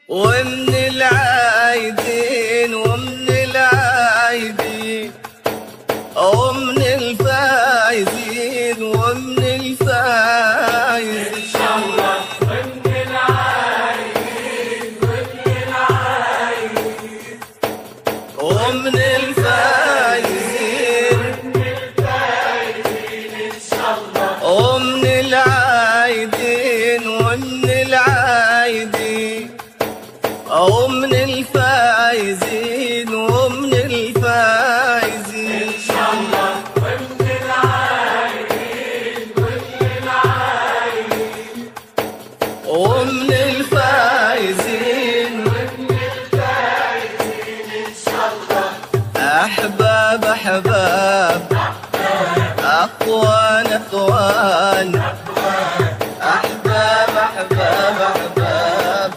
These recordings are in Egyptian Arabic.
ومن العايدين ومن العايدين ومن الفايزين ومن الفايزين إن شاء الله ومن العايدين ومن العايدين ومن الفايزين ومن الفايزين إن شاء الله ومن العايدين ومن العايدين ومن الفايزين ومن الفايزين إن شاء الله ومن العايدين ومن العايدين ومن الفايزين ومن الفايزين إن شاء الله أحباب أحباب أخوان أخوان أحباب أحباب أحباب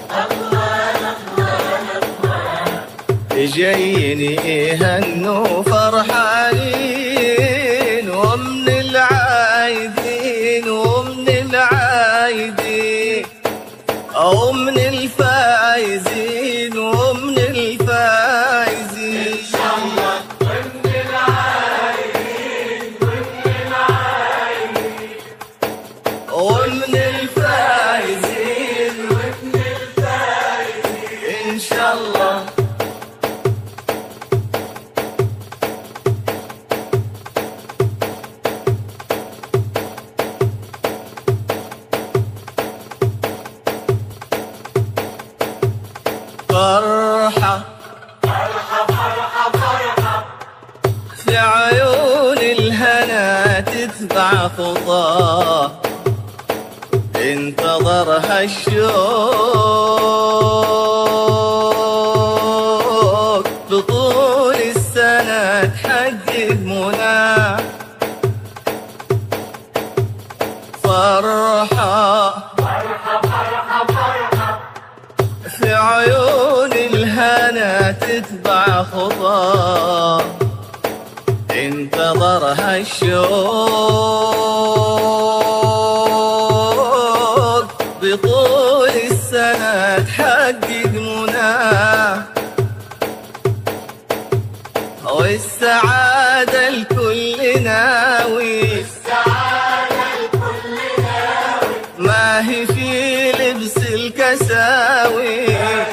جايين يهنوا فرحانين ومن العايدين ومن العايدين ومن الفايزين ومن الفايزين إن شاء الله ومن العايدين ومن العايدين ومن الفايزين ومن الفايزين إن شاء الله فرحة فرحة فرحة فرحة في عيون الهنا تتبع خطاه انتظرها الشوق بطول السنة تحقق منى فرحة فرحة فرحة فرحة في عيون الهنا تتبع خطاه انتظرها الشوق بطول السنة تحقق مناه والسعادة الكل ناوي السعادة الكل ناوي ما هي في لبس الكساوي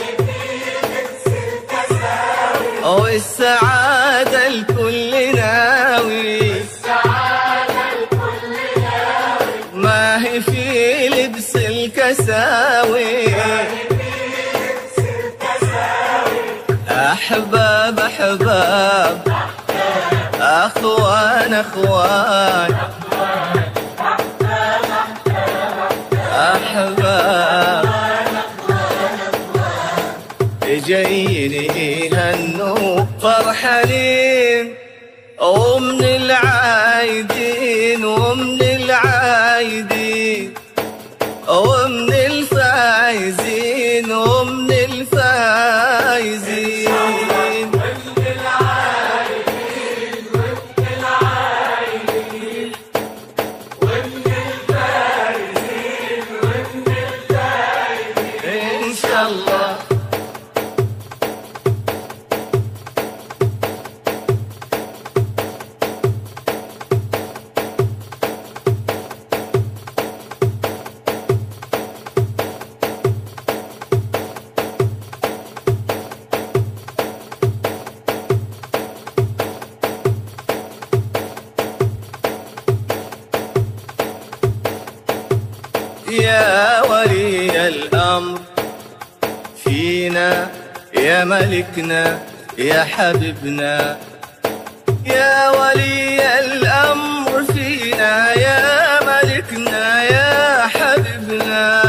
والسعادة الكل ناوي السعادة الكل ناوي ما هي في لبس الكساوي أحباب أحباب أخوان أخوان أحباب جايين يهنوا فرحانين ومن العايدين ومن العايدين ومن الفايزين ومن الفايزين ومن العايدين ومن العايدين ومن الفايزين ومن الفايزين إن شاء الله يا ولي الأمر فينا يا ملكنا يا حبيبنا يا ولي الأمر فينا يا ملكنا يا حبيبنا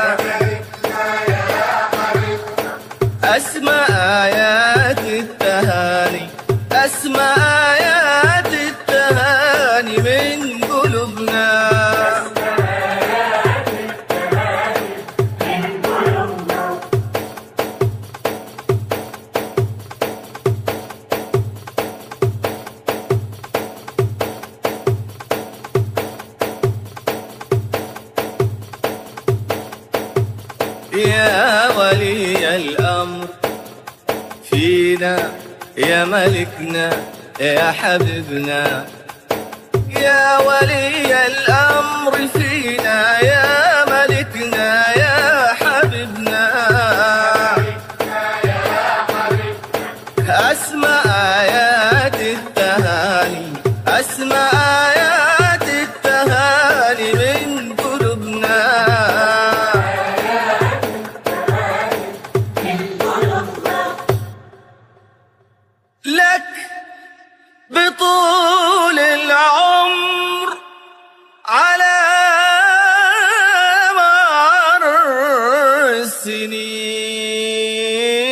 أسمى آيات التهاني أسمى آيات التهاني من قلوبنا يا ولي الأمر فينا يا ملكنا يا حبيبنا يا ولي الأمر فينا يا ملكنا يا حبيبنا أسمى آيات التهاني أسمى آيات التهاني من قلوبنا لك بطول العمر على مر السنين